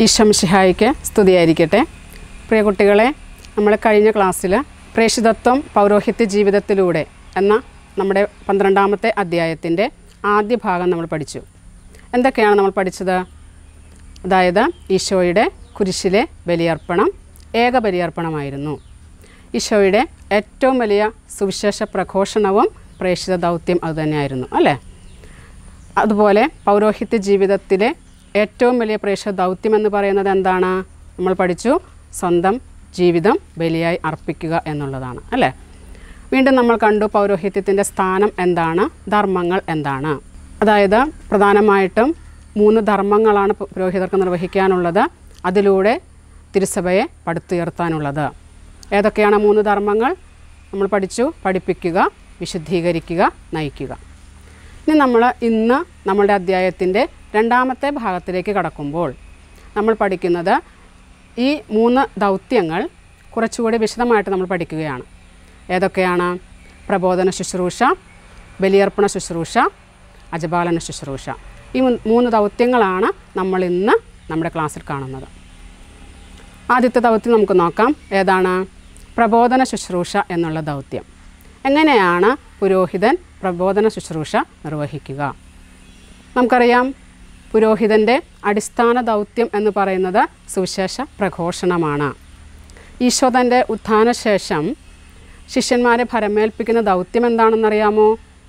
ഈശംഷിഹായിക്ക് സ്തുതിയായിരിക്കട്ടെ പ്രിയ കുട്ടികളെ നമ്മൾ കഴിഞ്ഞ ക്ലാസ്സിൽ പ്രേഷിതത്വം പൗരോഹിത്യ ജീവിതത്തിലൂടെ എന്ന നമ്മുടെ പന്ത്രണ്ടാമത്തെ അധ്യായത്തിൻ്റെ ആദ്യ ഭാഗം നമ്മൾ പഠിച്ചു എന്തൊക്കെയാണ് നമ്മൾ പഠിച്ചത് അതായത് ഈശോയുടെ കുരിശിലെ ബലിയർപ്പണം ഏക ബലിയർപ്പണമായിരുന്നു ഈശോയുടെ ഏറ്റവും വലിയ സുവിശേഷ പ്രഘോഷണവും പ്രേഷിത ദൗത്യം അതുതന്നെയായിരുന്നു അല്ലേ അതുപോലെ പൗരോഹിത്യ ജീവിതത്തിലെ ഏറ്റവും വലിയ പ്രേക്ഷക ദൗത്യം എന്ന് പറയുന്നത് എന്താണ് നമ്മൾ പഠിച്ചു സ്വന്തം ജീവിതം ബലിയായി അർപ്പിക്കുക എന്നുള്ളതാണ് അല്ലേ വീണ്ടും നമ്മൾ കണ്ടു പൗരോഹിത്യത്തിൻ്റെ സ്ഥാനം എന്താണ് ധർമ്മങ്ങൾ എന്താണ് അതായത് പ്രധാനമായിട്ടും മൂന്ന് ധർമ്മങ്ങളാണ് പു- പുരോഹിതർക്ക് നിർവഹിക്കാനുള്ളത് അതിലൂടെ തിരുസഭയെ പടുത്തുയർത്താനുള്ളത് ഏതൊക്കെയാണ് മൂന്ന് ധർമ്മങ്ങൾ നമ്മൾ പഠിച്ചു പഠിപ്പിക്കുക വിശുദ്ധീകരിക്കുക നയിക്കുക ഇനി നമ്മൾ ഇന്ന് നമ്മളുടെ അധ്യായത്തിൻ്റെ രണ്ടാമത്തെ ഭാഗത്തിലേക്ക് കടക്കുമ്പോൾ നമ്മൾ പഠിക്കുന്നത് ഈ മൂന്ന് ദൗത്യങ്ങൾ കുറച്ചുകൂടി വിശദമായിട്ട് നമ്മൾ പഠിക്കുകയാണ് ഏതൊക്കെയാണ് പ്രബോധന ശുശ്രൂഷ ബലിയർപ്പണ ശുശ്രൂഷ അജപാലന ശുശ്രൂഷ ഈ മൂ- മൂന്ന് ദൗത്യങ്ങളാണ് നമ്മൾ ഇന്ന് നമ്മുടെ ക്ലാസ്സിൽ കാണുന്നത് ആദ്യത്തെ ദൗത്യം നമുക്ക് നോക്കാം ഏതാണ് പ്രബോധന ശുശ്രൂഷ എന്നുള്ള ദൗത്യം എങ്ങനെയാണ് പുരോഹിതൻ പ്രബോധന ശുശ്രൂഷ നിർവഹിക്കുക നമുക്കറിയാം പുരോഹിതൻ്റെ അടിസ്ഥാന ദൗത്യം എന്ന് പറയുന്നത് സുവിശേഷ പ്രഘോഷണമാണ് ഈശോ തൻ്റെ ഉത്ഥാനശേഷം ശിഷ്യന്മാരെ ഭരമേൽപ്പിക്കുന്ന ദൗത്യം എന്താണെന്നറിയാമോ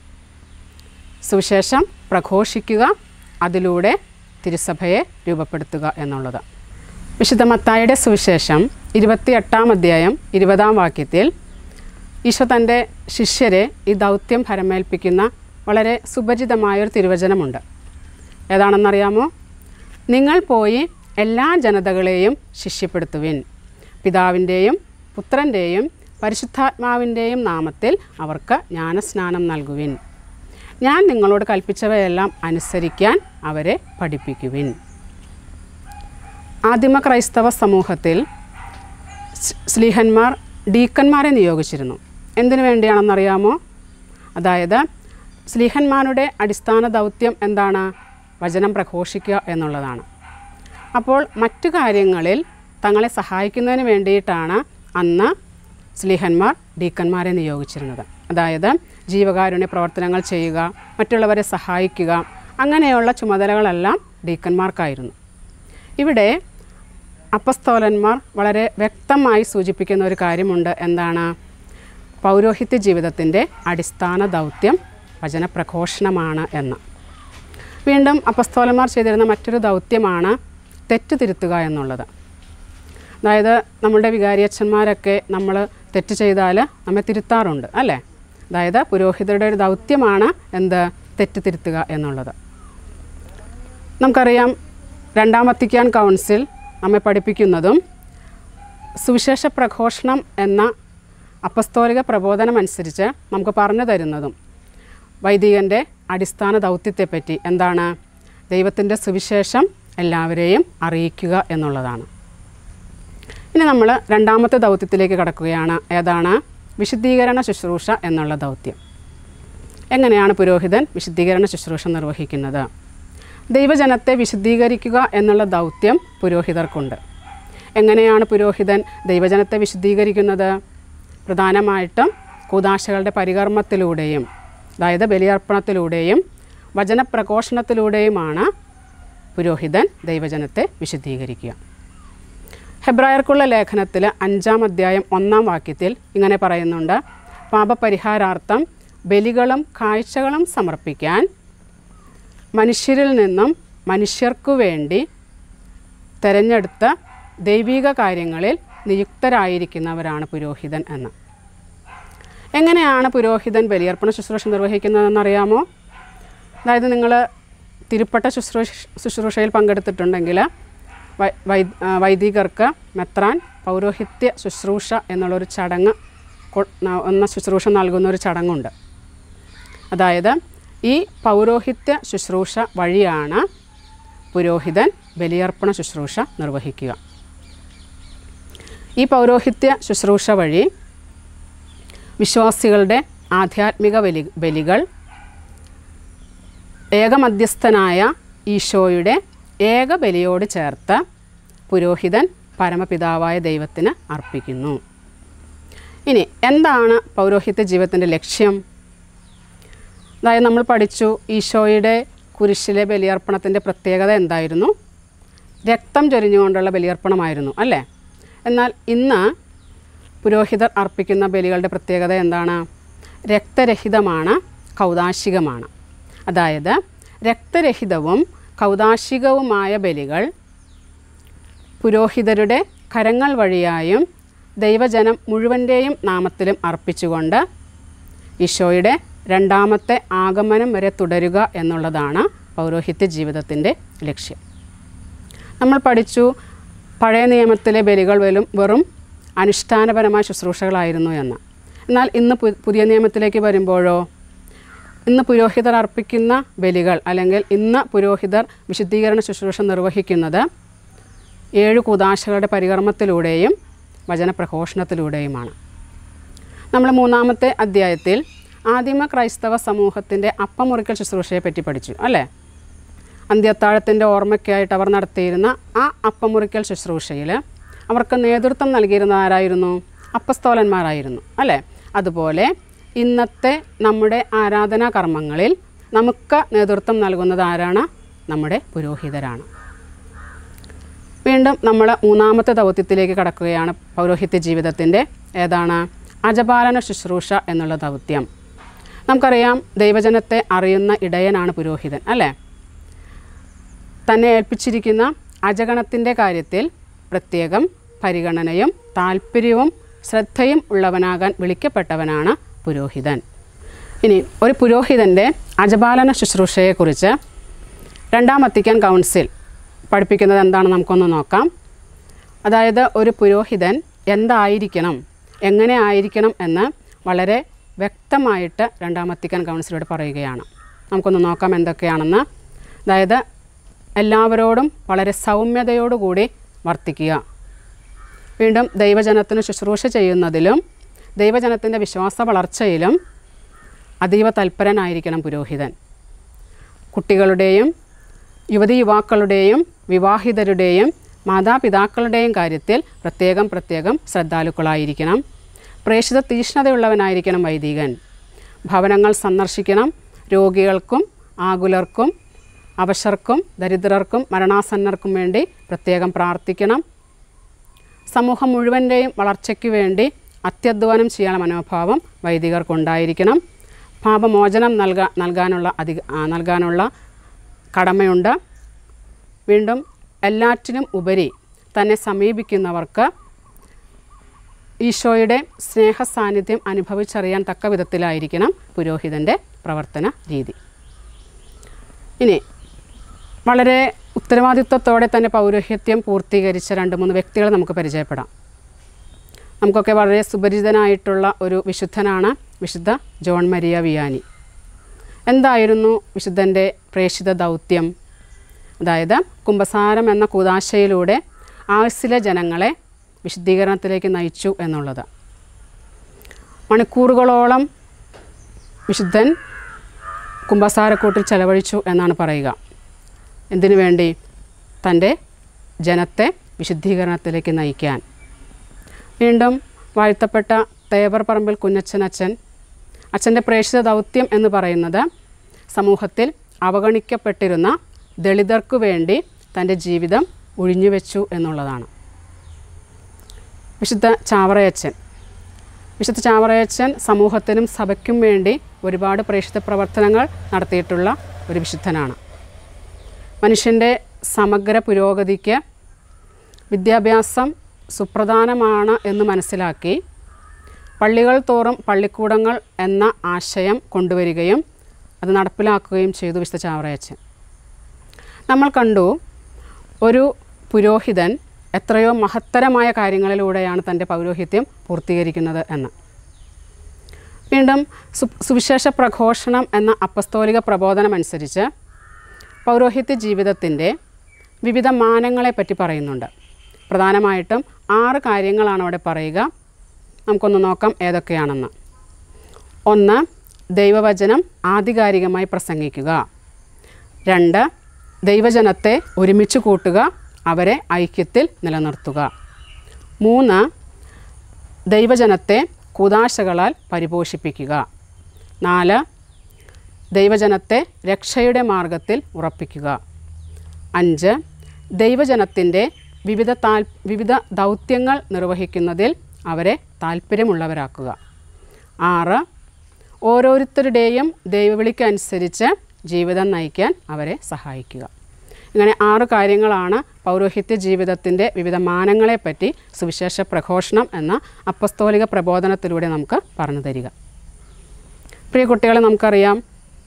സുവിശേഷം പ്രഘോഷിക്കുക അതിലൂടെ തിരുസഭയെ രൂപപ്പെടുത്തുക എന്നുള്ളത് വിശുദ്ധ മത്തായിയുടെ സുവിശേഷം ഇരുപത്തിയെട്ടാം അധ്യായം ഇരുപതാം വാക്യത്തിൽ ഈശോ തൻ്റെ ശിഷ്യരെ ഈ ദൗത്യം ഭരമേൽപ്പിക്കുന്ന വളരെ സുപരിചിതമായൊരു തിരുവചനമുണ്ട് ഏതാണെന്നറിയാമോ നിങ്ങൾ പോയി എല്ലാ ജനതകളെയും ശിഷ്യപ്പെടുത്തുവിൻ പിതാവിൻ്റെയും പുത്രൻ്റെയും പരിശുദ്ധാത്മാവിൻ്റെയും നാമത്തിൽ അവർക്ക് ജ്ഞാനസ്നാനം നൽകുവിൻ ഞാൻ നിങ്ങളോട് കൽപ്പിച്ചവയെല്ലാം അനുസരിക്കാൻ അവരെ പഠിപ്പിക്കുവിൻ ആദിമ ക്രൈസ്തവ സമൂഹത്തിൽ സ്- സ്ലീഹന്മാർ ഡീക്കന്മാരെ നിയോഗിച്ചിരുന്നു എന്തിനു വേണ്ടിയാണെന്നറിയാമോ അതായത് സ്ലീഹന്മാരുടെ അടിസ്ഥാന ദൗത്യം എന്താണ് വചനം പ്രഘോഷിക്കുക എന്നുള്ളതാണ് അപ്പോൾ മറ്റു കാര്യങ്ങളിൽ തങ്ങളെ സഹായിക്കുന്നതിന് വേണ്ടിയിട്ടാണ് അന്ന് സ്ലീഹന്മാർ ഡീക്കന്മാരെ നിയോഗിച്ചിരുന്നത് അതായത് ജീവകാരുണ്യ പ്രവർത്തനങ്ങൾ ചെയ്യുക മറ്റുള്ളവരെ സഹായിക്കുക അങ്ങനെയുള്ള ചുമതലകളെല്ലാം ഡീക്കന്മാർക്കായിരുന്നു ഇവിടെ അപ്പസ്തോലന്മാർ വളരെ വ്യക്തമായി സൂചിപ്പിക്കുന്ന ഒരു കാര്യമുണ്ട് എന്താണ് പൗരോഹിത്യ ജീവിതത്തിൻ്റെ അടിസ്ഥാന ദൗത്യം വചനപ്രഘോഷണമാണ് എന്ന് വീണ്ടും അപ്പസ്തോലന്മാർ ചെയ്തിരുന്ന മറ്റൊരു ദൗത്യമാണ് തെറ്റ് തിരുത്തുക എന്നുള്ളത് അതായത് നമ്മളുടെ വികാരിയച്ഛന്മാരൊക്കെ നമ്മൾ തെറ്റ് ചെയ്താൽ നമ്മെ തിരുത്താറുണ്ട് അല്ലേ അതായത് പുരോഹിതരുടെ ഒരു ദൗത്യമാണ് എന്ത് തെറ്റ് തിരുത്തുക എന്നുള്ളത് നമുക്കറിയാം രണ്ടാം വത്തിക്കാൻ കൗൺസിൽ നമ്മെ പഠിപ്പിക്കുന്നതും സുവിശേഷ പ്രഘോഷണം എന്ന അപ്പസ്തോലിക പ്രബോധനം അനുസരിച്ച് നമുക്ക് പറഞ്ഞു തരുന്നതും വൈദികൻ്റെ അടിസ്ഥാന ദൗത്യത്തെപ്പറ്റി എന്താണ് ദൈവത്തിൻ്റെ സുവിശേഷം എല്ലാവരെയും അറിയിക്കുക എന്നുള്ളതാണ് ഇനി നമ്മൾ രണ്ടാമത്തെ ദൗത്യത്തിലേക്ക് കടക്കുകയാണ് ഏതാണ് വിശുദ്ധീകരണ ശുശ്രൂഷ എന്നുള്ള ദൗത്യം എങ്ങനെയാണ് പുരോഹിതൻ വിശുദ്ധീകരണ ശുശ്രൂഷ നിർവഹിക്കുന്നത് ദൈവജനത്തെ വിശുദ്ധീകരിക്കുക എന്നുള്ള ദൗത്യം പുരോഹിതർക്കുണ്ട് എങ്ങനെയാണ് പുരോഹിതൻ ദൈവജനത്തെ വിശുദ്ധീകരിക്കുന്നത് പ്രധാനമായിട്ടും കൂതാശകളുടെ പരികർമ്മത്തിലൂടെയും അതായത് ബലിയർപ്പണത്തിലൂടെയും വചനപ്രഘോഷണത്തിലൂടെയുമാണ് പുരോഹിതൻ ദൈവജനത്തെ വിശുദ്ധീകരിക്കുക ഹെബ്രായർക്കുള്ള ലേഖനത്തിൽ അഞ്ചാം അധ്യായം ഒന്നാം വാക്യത്തിൽ ഇങ്ങനെ പറയുന്നുണ്ട് പാപപരിഹാരാർത്ഥം ബലികളും കാഴ്ചകളും സമർപ്പിക്കാൻ മനുഷ്യരിൽ നിന്നും മനുഷ്യർക്കു വേണ്ടി തിരഞ്ഞെടുത്ത ദൈവിക കാര്യങ്ങളിൽ നിയുക്തരായിരിക്കുന്നവരാണ് പുരോഹിതൻ എന്ന് എങ്ങനെയാണ് പുരോഹിതൻ ബലിയർപ്പണ ശുശ്രൂഷ നിർവഹിക്കുന്നതെന്നറിയാമോ അതായത് നിങ്ങൾ തിരുപ്പട്ട ശുശ്രൂഷ ശുശ്രൂഷയിൽ പങ്കെടുത്തിട്ടുണ്ടെങ്കിൽ വൈ വൈ ആ, വൈദികർക്ക് മെത്രാൻ പൗരോഹിത്യ ശുശ്രൂഷ എന്നുള്ളൊരു ചടങ്ങ് കൊ- ന- എന്ന ശുശ്രൂഷ നൽകുന്ന ഒരു ചടങ്ങുണ്ട് അതായത് ഈ പൗരോഹിത്യ ശുശ്രൂഷ വഴിയാണ് പുരോഹിതൻ ബലിയർപ്പണ ശുശ്രൂഷ നിർവഹിക്കുക ഈ പൗരോഹിത്യ ശുശ്രൂഷ വഴി വിശ്വാസികളുടെ ആധ്യാത്മിക ബലി ബലികൾ ഏകമധ്യസ്ഥനായ ഈശോയുടെ ഏക ബലിയോട് ചേർത്ത് പുരോഹിതൻ പരമപിതാവായ ദൈവത്തിന് അർപ്പിക്കുന്നു ഇനി എന്താണ് പൗരോഹിത്യ ജീവിതത്തിൻ്റെ ലക്ഷ്യം അതായത് നമ്മൾ പഠിച്ചു ഈശോയുടെ കുരിശിലെ ബലിയർപ്പണത്തിൻ്റെ പ്രത്യേകത എന്തായിരുന്നു രക്തം ചൊരിഞ്ഞുകൊണ്ടുള്ള ബലിയർപ്പണമായിരുന്നു അല്ലേ എന്നാൽ ഇന്ന് പുരോഹിതർ അർപ്പിക്കുന്ന ബലികളുടെ പ്രത്യേകത എന്താണ് രക്തരഹിതമാണ് കൗതാശികമാണ് അതായത് രക്തരഹിതവും കൗതാശികവുമായ ബലികൾ പുരോഹിതരുടെ കരങ്ങൾ വഴിയായും ദൈവജനം മുഴുവൻ്റെയും നാമത്തിലും അർപ്പിച്ചുകൊണ്ട് ഈശോയുടെ രണ്ടാമത്തെ ആഗമനം വരെ തുടരുക എന്നുള്ളതാണ് പൗരോഹിത്യ ജീവിതത്തിൻ്റെ ലക്ഷ്യം നമ്മൾ പഠിച്ചു പഴയ നിയമത്തിലെ ബലികൾ വെറും വെറും അനുഷ്ഠാനപരമായ ശുശ്രൂഷകളായിരുന്നു എന്ന് എന്നാൽ ഇന്ന് പു- പുതിയ നിയമത്തിലേക്ക് വരുമ്പോഴോ ഇന്ന് പുരോഹിതർ അർപ്പിക്കുന്ന ബലികൾ അല്ലെങ്കിൽ ഇന്ന് പുരോഹിതർ വിശുദ്ധീകരണ ശുശ്രൂഷ നിർവഹിക്കുന്നത് ഏഴ് കുതാശകളുടെ പരികർമ്മത്തിലൂടെയും വചനപ്രഘോഷണത്തിലൂടെയുമാണ് നമ്മൾ മൂന്നാമത്തെ അധ്യായത്തിൽ ആദിമ ക്രൈസ്തവ സമൂഹത്തിൻ്റെ അപ്പമുറിക്കൽ ശുശ്രൂഷയെ പറ്റി പഠിച്ചു അല്ലേ അന്ത്യത്താഴത്തിൻ്റെ ഓർമ്മയ്ക്കായിട്ട് അവർ നടത്തിയിരുന്ന ആ അപ്പമുറിക്കൽ ശുശ്രൂഷയിൽ അവർക്ക് നേതൃത്വം നൽകിയിരുന്ന ആരായിരുന്നു അപ്പസ്തോലന്മാരായിരുന്നു അല്ലേ അതുപോലെ ഇന്നത്തെ നമ്മുടെ ആരാധനാ കർമ്മങ്ങളിൽ നമുക്ക് നേതൃത്വം നൽകുന്നത് ആരാണ് നമ്മുടെ പുരോഹിതരാണ് വീണ്ടും നമ്മൾ മൂന്നാമത്തെ ദൗത്യത്തിലേക്ക് കടക്കുകയാണ് പൗരോഹിത്യ ജീവിതത്തിൻ്റെ ഏതാണ് അജപാലന ശുശ്രൂഷ എന്നുള്ള ദൗത്യം നമുക്കറിയാം ദൈവജനത്തെ അറിയുന്ന ഇടയനാണ് പുരോഹിതൻ അല്ലേ തന്നെ ഏൽപ്പിച്ചിരിക്കുന്ന അജഗണത്തിൻ്റെ കാര്യത്തിൽ പ്രത്യേകം പരിഗണനയും താല്പര്യവും ശ്രദ്ധയും ഉള്ളവനാകാൻ വിളിക്കപ്പെട്ടവനാണ് പുരോഹിതൻ ഇനി ഒരു പുരോഹിതൻ്റെ അജപാലന ശുശ്രൂഷയെക്കുറിച്ച് രണ്ടാം വത്തിക്കാൻ കൗൺസിൽ പഠിപ്പിക്കുന്നത് എന്താണെന്ന് നമുക്കൊന്ന് നോക്കാം അതായത് ഒരു പുരോഹിതൻ എന്തായിരിക്കണം എങ്ങനെ ആയിരിക്കണം എന്ന് വളരെ വ്യക്തമായിട്ട് രണ്ടാം വത്തിക്കാൻ കൗൺസിലോട് പറയുകയാണ് നമുക്കൊന്ന് നോക്കാം എന്തൊക്കെയാണെന്ന് അതായത് എല്ലാവരോടും വളരെ സൗമ്യതയോടുകൂടി വർത്തിക്കുക വീണ്ടും ദൈവജനത്തിന് ശുശ്രൂഷ ചെയ്യുന്നതിലും ദൈവജനത്തിൻ്റെ വിശ്വാസ വളർച്ചയിലും അതീവ തൽപരനായിരിക്കണം പുരോഹിതൻ കുട്ടികളുടെയും യുവതി യുവാക്കളുടെയും വിവാഹിതരുടെയും മാതാപിതാക്കളുടെയും കാര്യത്തിൽ പ്രത്യേകം പ്രത്യേകം ശ്രദ്ധാലുക്കളായിരിക്കണം പ്രേക്ഷിത തീഷ്ണതയുള്ളവനായിരിക്കണം വൈദികൻ ഭവനങ്ങൾ സന്ദർശിക്കണം രോഗികൾക്കും ആകുലർക്കും അവശർക്കും ദരിദ്രർക്കും മരണാസന്നർക്കും വേണ്ടി പ്രത്യേകം പ്രാർത്ഥിക്കണം സമൂഹം മുഴുവൻ്റെയും വളർച്ചയ്ക്ക് വേണ്ടി അത്യധ്വാനം ചെയ്യാനുള്ള മനോഭാവം വൈദികർക്കുണ്ടായിരിക്കണം പാപമോചനം നൽകാ നൽകാനുള്ള അധിക ആ, നൽകാനുള്ള കടമയുണ്ട് വീണ്ടും എല്ലാറ്റിനും ഉപരി തന്നെ സമീപിക്കുന്നവർക്ക് ഈശോയുടെ സ്നേഹ സാന്നിധ്യം അനുഭവിച്ചറിയാൻ തക്ക വിധത്തിലായിരിക്കണം പുരോഹിതൻ്റെ പ്രവർത്തന രീതി ഇനി വളരെ ഉത്തരവാദിത്വത്തോടെ തന്നെ പൗരോഹിത്യം പൂർത്തീകരിച്ച രണ്ട് മൂന്ന് വ്യക്തികളെ നമുക്ക് പരിചയപ്പെടാം നമുക്കൊക്കെ വളരെ സുപരിചിതനായിട്ടുള്ള ഒരു വിശുദ്ധനാണ് വിശുദ്ധ ജോൺ മരിയ വിയാനി എന്തായിരുന്നു വിശുദ്ധൻ്റെ പ്രേക്ഷിത ദൗത്യം അതായത് കുംഭസാരം എന്ന കൂതാശയിലൂടെ ആഴ്സിലെ ജനങ്ങളെ വിശുദ്ധീകരണത്തിലേക്ക് നയിച്ചു എന്നുള്ളത് മണിക്കൂറുകളോളം വിശുദ്ധൻ കുംഭസാരക്കൂട്ടിൽ ചെലവഴിച്ചു എന്നാണ് പറയുക എന്തിനു വേണ്ടി തൻ്റെ ജനത്തെ വിശുദ്ധീകരണത്തിലേക്ക് നയിക്കാൻ വീണ്ടും വാഴ്ത്തപ്പെട്ട തേവർ പറമ്പിൽ കുഞ്ഞച്ചനച്ഛൻ അച്ഛൻ്റെ പ്രേക്ഷിത ദൗത്യം എന്ന് പറയുന്നത് സമൂഹത്തിൽ അവഗണിക്കപ്പെട്ടിരുന്ന ദളിതർക്കു വേണ്ടി തൻ്റെ ജീവിതം ഒഴിഞ്ഞുവെച്ചു എന്നുള്ളതാണ് വിശുദ്ധ ചാവറയച്ചൻ വിശുദ്ധ ചാവറയച്ചൻ സമൂഹത്തിനും സഭയ്ക്കും വേണ്ടി ഒരുപാട് പ്രേക്ഷിത പ്രവർത്തനങ്ങൾ നടത്തിയിട്ടുള്ള ഒരു വിശുദ്ധനാണ് മനുഷ്യൻ്റെ സമഗ്ര പുരോഗതിക്ക് വിദ്യാഭ്യാസം സുപ്രധാനമാണ് എന്ന് മനസ്സിലാക്കി പള്ളികൾ തോറും പള്ളിക്കൂടങ്ങൾ എന്ന ആശയം കൊണ്ടുവരികയും അത് നടപ്പിലാക്കുകയും ചെയ്തു വിശുദ്ധ ചാവറയച്ചൻ നമ്മൾ കണ്ടു ഒരു പുരോഹിതൻ എത്രയോ മഹത്തരമായ കാര്യങ്ങളിലൂടെയാണ് തൻ്റെ പൗരോഹിത്യം പൂർത്തീകരിക്കുന്നത് എന്ന് വീണ്ടും സു സുവിശേഷ പ്രഘോഷണം എന്ന അപ്പസ്തോലിക പ്രബോധനം അനുസരിച്ച് പൗരോഹിത്യ ജീവിതത്തിൻ്റെ വിവിധ മാനങ്ങളെപ്പറ്റി പറയുന്നുണ്ട് പ്രധാനമായിട്ടും ആറ് കാര്യങ്ങളാണ് അവിടെ പറയുക നമുക്കൊന്ന് നോക്കാം ഏതൊക്കെയാണെന്ന് ഒന്ന് ദൈവവചനം ആധികാരികമായി പ്രസംഗിക്കുക രണ്ട് ദൈവജനത്തെ ഒരുമിച്ച് കൂട്ടുക അവരെ ഐക്യത്തിൽ നിലനിർത്തുക മൂന്ന് ദൈവജനത്തെ കൂതാശകളാൽ പരിപോഷിപ്പിക്കുക നാല് ദൈവജനത്തെ രക്ഷയുടെ മാർഗത്തിൽ ഉറപ്പിക്കുക അഞ്ച് ദൈവജനത്തിൻ്റെ വിവിധ താൽ വിവിധ ദൗത്യങ്ങൾ നിർവഹിക്കുന്നതിൽ അവരെ താല്പര്യമുള്ളവരാക്കുക ആറ് ഓരോരുത്തരുടെയും ദൈവവിളിക്കനുസരിച്ച് ജീവിതം നയിക്കാൻ അവരെ സഹായിക്കുക ഇങ്ങനെ ആറ് കാര്യങ്ങളാണ് പൗരോഹിത്യ ജീവിതത്തിൻ്റെ വിവിധ മാനങ്ങളെപ്പറ്റി സുവിശേഷ പ്രഘോഷണം എന്ന അപ്പസ്തോലിക പ്രബോധനത്തിലൂടെ നമുക്ക് പറഞ്ഞു തരിക പ്രിയ കുട്ടികളെ നമുക്കറിയാം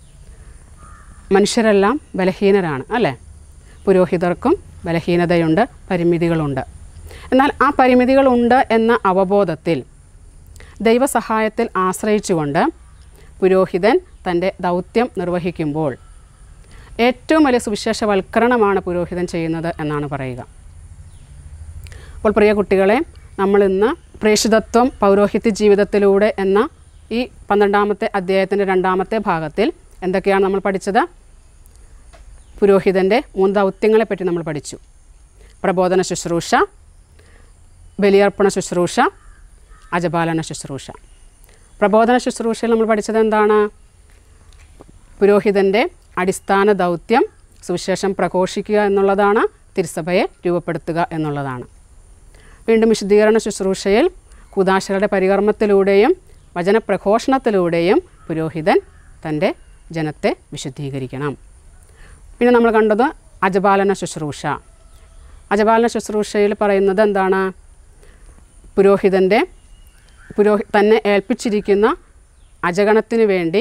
മനുഷ്യരെല്ലാം ബലഹീനരാണ് അല്ലേ പുരോഹിതർക്കും ബലഹീനതയുണ്ട് പരിമിതികളുണ്ട് എന്നാൽ ആ പരിമിതികളുണ്ട് എന്ന അവബോധത്തിൽ ദൈവസഹായത്തിൽ ആശ്രയിച്ചുകൊണ്ട് പുരോഹിതൻ തൻ്റെ ദൗത്യം നിർവഹിക്കുമ്പോൾ ഏറ്റവും വലിയ സുവിശേഷവൽക്കരണമാണ് പുരോഹിതൻ ചെയ്യുന്നത് എന്നാണ് പറയുക അപ്പോൾ പ്രിയ കുട്ടികളെ നമ്മളിന്ന് പ്രേഷിതത്വം പൗരോഹിത്യ ജീവിതത്തിലൂടെ എന്ന ഈ പന്ത്രണ്ടാമത്തെ അധ്യായത്തിൻ്റെ രണ്ടാമത്തെ ഭാഗത്തിൽ എന്തൊക്കെയാണ് നമ്മൾ പഠിച്ചത് പുരോഹിതൻ്റെ മൂന്ന് ദൗത്യങ്ങളെപ്പറ്റി നമ്മൾ പഠിച്ചു പ്രബോധന ശുശ്രൂഷ ബലിയർപ്പണ ശുശ്രൂഷ അജപാലന ശുശ്രൂഷ പ്രബോധന ശുശ്രൂഷയിൽ നമ്മൾ പഠിച്ചത് എന്താണ് പുരോഹിതൻ്റെ അടിസ്ഥാന ദൗത്യം സുവിശേഷം പ്രഘോഷിക്കുക എന്നുള്ളതാണ് തിരുസഭയെ രൂപപ്പെടുത്തുക എന്നുള്ളതാണ് വീണ്ടും വിശുദ്ധീകരണ ശുശ്രൂഷയിൽ കുദാശകളുടെ പരികർമ്മത്തിലൂടെയും വചനപ്രഘോഷണത്തിലൂടെയും പുരോഹിതൻ തൻ്റെ ജനത്തെ വിശുദ്ധീകരിക്കണം പിന്നെ നമ്മൾ കണ്ടത് അജപാലന ശുശ്രൂഷ അജപാലന ശുശ്രൂഷയിൽ പറയുന്നത് എന്താണ് പുരോഹിതൻ്റെ പുരോഹി തന്നെ ഏൽപ്പിച്ചിരിക്കുന്ന അജഗണത്തിന് വേണ്ടി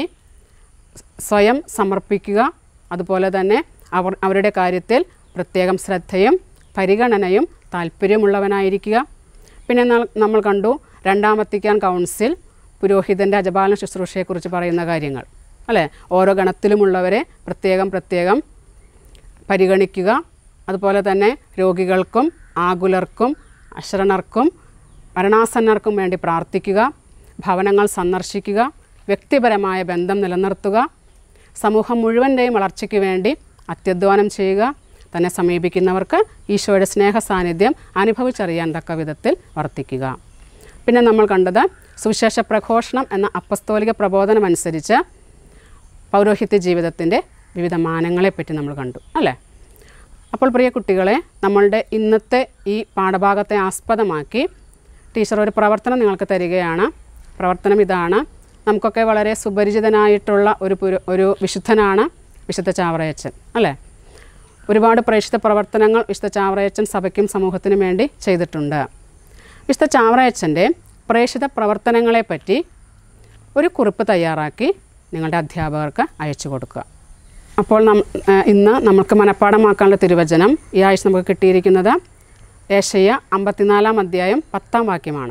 സ്വയം സമർപ്പിക്കുക അതുപോലെ തന്നെ അവർ അവരുടെ കാര്യത്തിൽ പ്രത്യേകം ശ്രദ്ധയും പരിഗണനയും താല്പര്യമുള്ളവനായിരിക്കുക പിന്നെ ന- നമ്മൾ കണ്ടു രണ്ടാം വത്തിക്കാൻ കൗൺസിൽ പുരോഹിതൻ്റെ അജപാലന ശുശ്രൂഷയെക്കുറിച്ച് പറയുന്ന കാര്യങ്ങൾ അല്ലേ ഓരോ ഗണത്തിലുമുള്ളവരെ പ്രത്യേകം പ്രത്യേകം പരിഗണിക്കുക അതുപോലെ തന്നെ രോഗികൾക്കും ആകുലർക്കും അശരണർക്കും മരണാസന്നർക്കും വേണ്ടി പ്രാർത്ഥിക്കുക ഭവനങ്ങൾ സന്ദർശിക്കുക വ്യക്തിപരമായ ബന്ധം നിലനിർത്തുക സമൂഹം മുഴുവൻ്റെയും വളർച്ചയ്ക്ക് വേണ്ടി അത്യധ്വാനം ചെയ്യുക തന്നെ സമീപിക്കുന്നവർക്ക് ഈശോയുടെ സ്നേഹ സാന്നിധ്യം അനുഭവിച്ചറിയാൻ തക്ക വിധത്തിൽ വർത്തിക്കുക പിന്നെ നമ്മൾ കണ്ടത് സുവിശേഷ പ്രഘോഷണം എന്ന അപ്പസ്തോലിക പ്രബോധനം അനുസരിച്ച് പൗരോഹിത്യ ജീവിതത്തിൻ്റെ വിവിധ മാനങ്ങളെപ്പറ്റി നമ്മൾ കണ്ടു അല്ലേ അപ്പോൾ പ്രിയ കുട്ടികളെ നമ്മളുടെ ഇന്നത്തെ ഈ പാഠഭാഗത്തെ ആസ്പദമാക്കി ടീച്ചർ ഒരു പ്രവർത്തനം നിങ്ങൾക്ക് തരികയാണ് പ്രവർത്തനം ഇതാണ് നമുക്കൊക്കെ വളരെ സുപരിചിതനായിട്ടുള്ള ഒരു പുരു ഒരു വിശുദ്ധനാണ് വിശുദ്ധ ചാവറയച്ചൻ അല്ലേ ഒരുപാട് പ്രേക്ഷിത പ്രവർത്തനങ്ങൾ വിശുദ്ധ ചാവറയച്ചൻ സഭയ്ക്കും സമൂഹത്തിനും വേണ്ടി ചെയ്തിട്ടുണ്ട് വിശുദ്ധ ചാവറയച്ചൻ്റെ പ്രേക്ഷിത പ്രവർത്തനങ്ങളെപ്പറ്റി ഒരു കുറിപ്പ് തയ്യാറാക്കി നിങ്ങളുടെ അധ്യാപകർക്ക് അയച്ചു കൊടുക്കുക അപ്പോൾ നം ആ, ഇന്ന് നമുക്ക് മനഃപ്പാഠമാക്കാനുള്ള തിരുവചനം ഈ ആഴ്ച നമുക്ക് കിട്ടിയിരിക്കുന്നത് ഏഷ്യ അമ്പത്തിനാലാം അധ്യായം പത്താം വാക്യമാണ്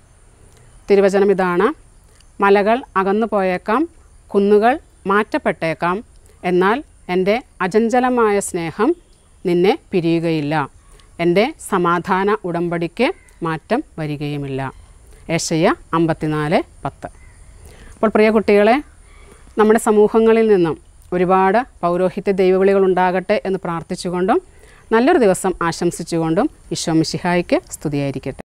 തിരുവചനം ഇതാണ് മലകൾ അകന്നു പോയേക്കാം കുന്നുകൾ മാറ്റപ്പെട്ടേക്കാം എന്നാൽ എൻ്റെ അചഞ്ചലമായ സ്നേഹം നിന്നെ പിരിയുകയില്ല എൻ്റെ സമാധാന ഉടമ്പടിക്ക് മാറ്റം വരികയുമില്ല ഏഷ്യ അമ്പത്തിനാല് പത്ത് അപ്പോൾ പ്രിയ കുട്ടികളെ നമ്മുടെ സമൂഹങ്ങളിൽ നിന്നും ഒരുപാട് പൗരോഹിത്യ ദൈവവിളികൾ ഉണ്ടാകട്ടെ എന്ന് പ്രാർത്ഥിച്ചുകൊണ്ടും നല്ലൊരു ദിവസം ആശംസിച്ചുകൊണ്ടും ഈശോ മിശിഹായ്ക്ക് സ്തുതിയായിരിക്കട്ടെ